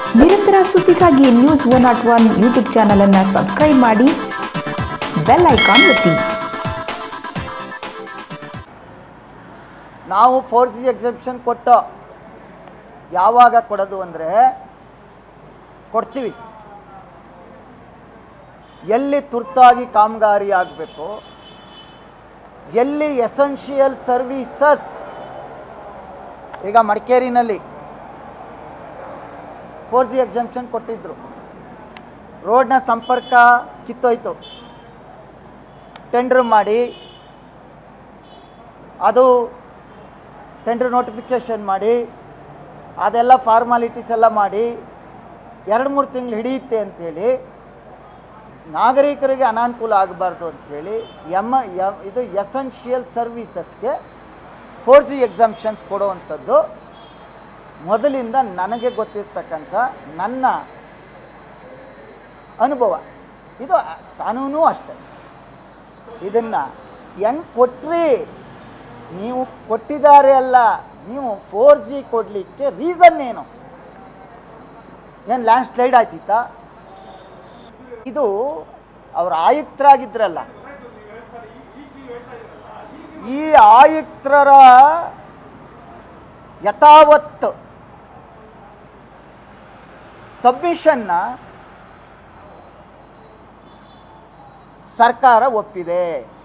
ನಿರಂತರ ಸುದ್ದಿಗಾಗಿ news one not one YouTube ಚಾನಲನ್ನು ಸಬ್ಸ್ಕ್ರೈಬ್ ಮಾಡಿ ಬೆಲ್ ಐಕಾನ್ ಒತ್ತಿ ನಾವು ಫೋರ್ ಜಿ ಎಕ್ಸೆಪ್ಷನ್ ಕೊಟ್ಟು ಯಾವಾಗ ಕೊಡೋದು ಅಂದರೆ ಕೊಡ್ತೀವಿ ಎಲ್ಲಿ ತುರ್ತಾಗಿ ಕಾಮಗಾರಿ ಆಗಬೇಕು ಎಲ್ಲಿ ಎಸೆನ್ಷಿಯಲ್ ಸರ್ವೀಸಸ್ ಈಗ ಮಡಿಕೇರಿನಲ್ಲಿ ಫೋರ್ ಜಿ ಎಕ್ಸೆಂಪ್ಷನ್ ಕೊಟ್ಟಿದ್ದರು ರೋಡ್ನ ಸಂಪರ್ಕ ಕಿತ್ತೋಯ್ತು ಟೆಂಡ್ರ್ ಮಾಡಿ ಅದು ಟೆಂಡರ್ ನೋಟಿಫಿಕೇಷನ್ ಮಾಡಿ ಅದೆಲ್ಲ ಫಾರ್ಮಾಲಿಟೀಸ್ ಎಲ್ಲ ಮಾಡಿ ಎರಡು ಮೂರು ತಿಂಗಳು ಹಿಡಿಯುತ್ತೆ ಅಂಥೇಳಿ ನಾಗರಿಕರಿಗೆ ಅನಾನುಕೂಲ ಆಗಬಾರ್ದು ಅಂಥೇಳಿ ಎಮ್ ಎಮ್ ಇದು ಎಸೆನ್ಷಿಯಲ್ ಸರ್ವೀಸಸ್ಗೆ ಫೋರ್ ಜಿ ಎಕ್ಸಾಮ್ಷನ್ಸ್ ಕೊಡುವಂಥದ್ದು ಮೊದಲಿಂದ ನನಗೆ ಗೊತ್ತಿರ್ತಕ್ಕಂಥ ನನ್ನ ಅನುಭವ ಇದು ಕಾನೂನು ಅಷ್ಟೆ ಇದನ್ನು ಹೆಂಗೆ ಕೊಟ್ರಿ ನೀವು ಕೊಟ್ಟಿದ್ದಾರೆ ಅಲ್ಲ ನೀವು ಫೋರ್ ಜಿ ಕೊಡಲಿಕ್ಕೆ ರೀಸನ್ ಏನು ಏನು ಲ್ಯಾಂಡ್ ಸ್ಲೈಡ್ ಆಯ್ತಿತ್ತಾ ಇದು ಅವ್ರ ಆಯುಕ್ತರಾಗಿದ್ರಲ್ಲ ಈ ಆಯುಕ್ತರ ಯಥಾವತ್ ಸಬ್ಮಿಷನ್ನ ಸರ್ಕಾರ ಒಪ್ಪಿದೆ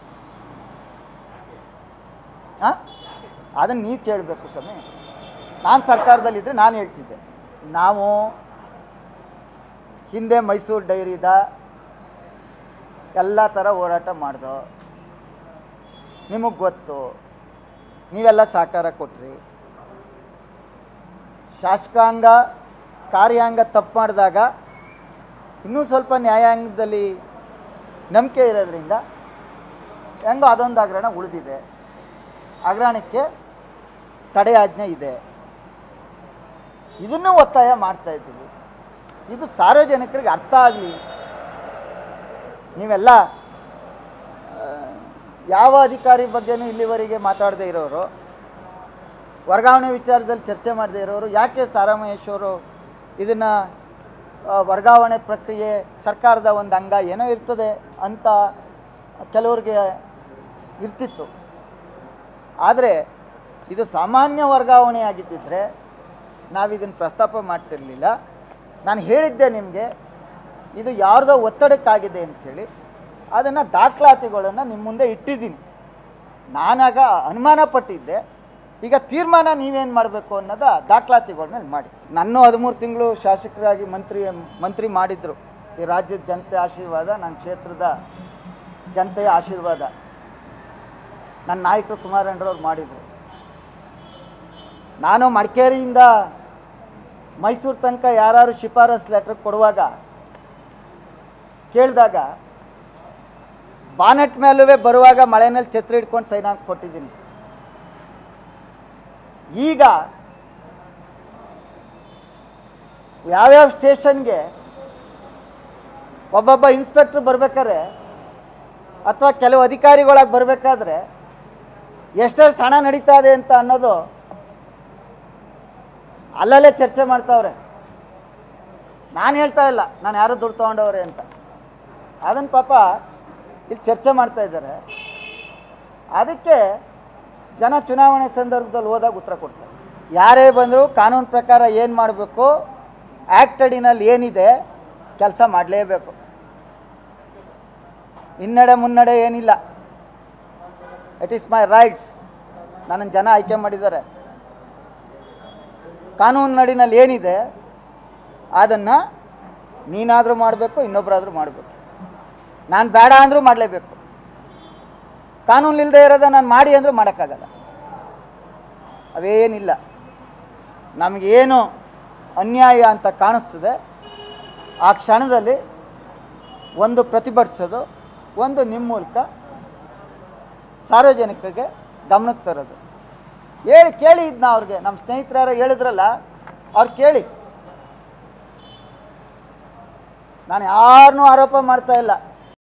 ಅದನ್ನು ನೀವು ಕೇಳಬೇಕು ಸ್ವಾಮಿ ನಾನು ಸರ್ಕಾರದಲ್ಲಿದ್ದರೆ ನಾನು ಹೇಳ್ತಿದ್ದೆ ನಾವು ಹಿಂದೆ ಮೈಸೂರು ಡೈರಿದ ಎಲ್ಲ ಥರ ಹೋರಾಟ ಮಾಡ್ದೋ ನಿಮಗೆ ಗೊತ್ತು ನೀವೆಲ್ಲ ಸಹಕಾರ ಕೊಟ್ರಿ ಶಾಸಕಾಂಗ ಕಾರ್ಯಾಂಗ ತಪ್ಪು ಮಾಡಿದಾಗ ಇನ್ನೂ ಸ್ವಲ್ಪ ನ್ಯಾಯಾಂಗದಲ್ಲಿ ನಂಬಿಕೆ ಇರೋದ್ರಿಂದ ಹೆಂಗೋ ಅದೊಂದು ಹಗರಣ ಉಳಿದಿದೆ ಹಗರಣಕ್ಕೆ ತಡೆಯಾಜ್ಞೆ ಇದೆ ಇದನ್ನು ಒತ್ತಾಯ ಮಾಡ್ತಾ ಇದ್ದೀವಿ ಇದು ಸಾರ್ವಜನಿಕರಿಗೆ ಅರ್ಥ ಆಗಲಿ ನೀವೆಲ್ಲ ಆ, ಯಾವ ಅಧಿಕಾರಿ ಬಗ್ಗೆನೂ ಇಲ್ಲಿವರೆಗೆ ಮಾತಾಡದೇ ಇರೋರು ವರ್ಗಾವಣೆ ವಿಚಾರದಲ್ಲಿ ಚರ್ಚೆ ಮಾಡದೇ ಇರೋರು ಯಾಕೆ ಸಾರಾಮಹೇಶ್ ಅವರು ಇದನ್ನು ವರ್ಗಾವಣೆ ಪ್ರಕ್ರಿಯೆ ಸರ್ಕಾರದ ಒಂದು ಅಂಗ ಏನೋ ಇರ್ತದೆ ಅಂತ ಕೆಲವ್ರಿಗೆ ಇರ್ತಿತ್ತು ಆದರೆ ಇದು ಸಾಮಾನ್ಯ ವರ್ಗಾವಣೆ ಆಗಿದ್ದಿದ್ರೆ ನಾವು ಇದನ್ನು ಪ್ರಸ್ತಾಪ ಮಾಡ್ತಿರಲಿಲ್ಲ ನಾನು ಹೇಳಿದ್ದೆ ನಿಮಗೆ ಇದು ಯಾರ್ದೋ ಒತ್ತಡಕ್ಕಾಗಿದೆ ಅಂಥೇಳಿ ಅದನ್ನು ದಾಖಲಾತಿಗಳನ್ನು ನಿಮ್ಮ ಮುಂದೆ ಇಟ್ಟಿದ್ದೀನಿ ನಾನಾಗ ಅನುಮಾನ ಪಟ್ಟಿದ್ದೆ ಈಗ ತೀರ್ಮಾನ ನೀವೇನು ಮಾಡಬೇಕು ಅನ್ನೋದ ದಾಖಲಾತಿಗಳನ್ನ ಮಾಡಿ ನನ್ನ ಹದಿಮೂರು ತಿಂಗಳು ಶಾಸಕರಾಗಿ ಮಂತ್ರಿ ಮಂತ್ರಿ ಮಾಡಿದರು ಈ ರಾಜ್ಯದ ಜನತೆ ಆಶೀರ್ವಾದ ನನ್ನ ಕ್ಷೇತ್ರದ ಜನತೆಯ ಆಶೀರ್ವಾದ ನನ್ನ ನಾಯಕರು ಕುಮಾರಣ್ಣರವ್ರು ಮಾಡಿದರು ನಾನು ಮಡಿಕೇರಿಯಿಂದ ಮೈಸೂರು ತನಕ ಯಾರು ಶಿಫಾರಸ್ ಲೆಟರ್ ಕೊಡುವಾಗ ಕೇಳಿದಾಗ ಬಾನೆಟ್ ಮೇಲೂ ಬರುವಾಗ ಮಳೆನಲ್ಲಿ ಛತ್ರಿ ಹಿಡ್ಕೊಂಡು ಸೈನ್ ಹಾಕಿ ಕೊಟ್ಟಿದ್ದೀನಿ ಈಗ ಯಾವ್ಯಾವ ಸ್ಟೇಷನ್ಗೆ ಒಬ್ಬೊಬ್ಬ ಇನ್ಸ್ಪೆಕ್ಟ್ರ್ ಬರ್ಬೇಕಾದ್ರೆ ಅಥವಾ ಕೆಲವು ಅಧಿಕಾರಿಗಳಾಗಿ ಬರಬೇಕಾದ್ರೆ ಎಷ್ಟೆಷ್ಟು ಹಣ ನಡೀತಾ ಇದೆ ಅಂತ ಅನ್ನೋದು ಅಲ್ಲಲ್ಲೇ ಚರ್ಚೆ ಮಾಡ್ತಾವ್ರೆ ನಾನು ಹೇಳ್ತಾ ಇಲ್ಲ ನಾನು ಯಾರು ದುಡ್ಡು ತೊಗೊಂಡವ್ರೆ ಅಂತ ಅದನ್ನು ಪಾಪ ಇಲ್ಲಿ ಚರ್ಚೆ ಮಾಡ್ತಾ ಇದ್ದಾರೆ ಅದಕ್ಕೆ ಜನ ಚುನಾವಣೆ ಸಂದರ್ಭದಲ್ಲಿ ಹೋದಾಗ ಉತ್ತರ ಕೊಡ್ತಾರೆ ಯಾರೇ ಬಂದರೂ ಕಾನೂನು ಪ್ರಕಾರ ಏನು ಮಾಡಬೇಕು ಆ್ಯಕ್ಟ್ ಅಡಿನಲ್ಲಿ ಏನಿದೆ ಕೆಲಸ ಮಾಡಲೇಬೇಕು ಹಿನ್ನಡೆ ಮುನ್ನಡೆ ಏನಿಲ್ಲ ಇಟ್ ಈಸ್ ಮೈ ರೈಟ್ಸ್ ನನ್ನನ್ನು ಜನ ಆಯ್ಕೆ ಮಾಡಿದ್ದಾರೆ ಕಾನೂನು ನಡಿನಲ್ಲಿ ಏನಿದೆ ಅದನ್ನು ನೀನಾದರೂ ಮಾಡಬೇಕು ಇನ್ನೊಬ್ಬರಾದರೂ ಮಾಡಬೇಕು ನಾನು ಬೇಡ ಅಂದರೂ ಮಾಡಲೇಬೇಕು ಕಾನೂನು ಇಲ್ಲದೆ ಇರೋದ ನಾನು ಮಾಡಿ ಅಂದರೂ ಮಾಡೋಕ್ಕಾಗಲ್ಲ ಅವೇನಿಲ್ಲ ನಮಗೇನು ಅನ್ಯಾಯ ಅಂತ ಕಾಣಿಸ್ತದೆ ಆ ಕ್ಷಣದಲ್ಲಿ ಒಂದು ಪ್ರತಿಭಟಿಸೋದು ಒಂದು ನಿಮ್ಮ ಮೂಲಕ ಸಾರ್ವಜನಿಕರಿಗೆ ಗಮನಕ್ಕೆ ತರೋದು ಹೇಳಿ ಕೇಳಿ ಇದನ್ನ ಅವ್ರಿಗೆ ನಮ್ಮ ಸ್ನೇಹಿತರು ಹೇಳಿದ್ರಲ್ಲ ಅವ್ರು ಕೇಳಿ ನಾನು ಯಾರನ್ನೂ ಆರೋಪ ಮಾಡ್ತಾ ಇಲ್ಲ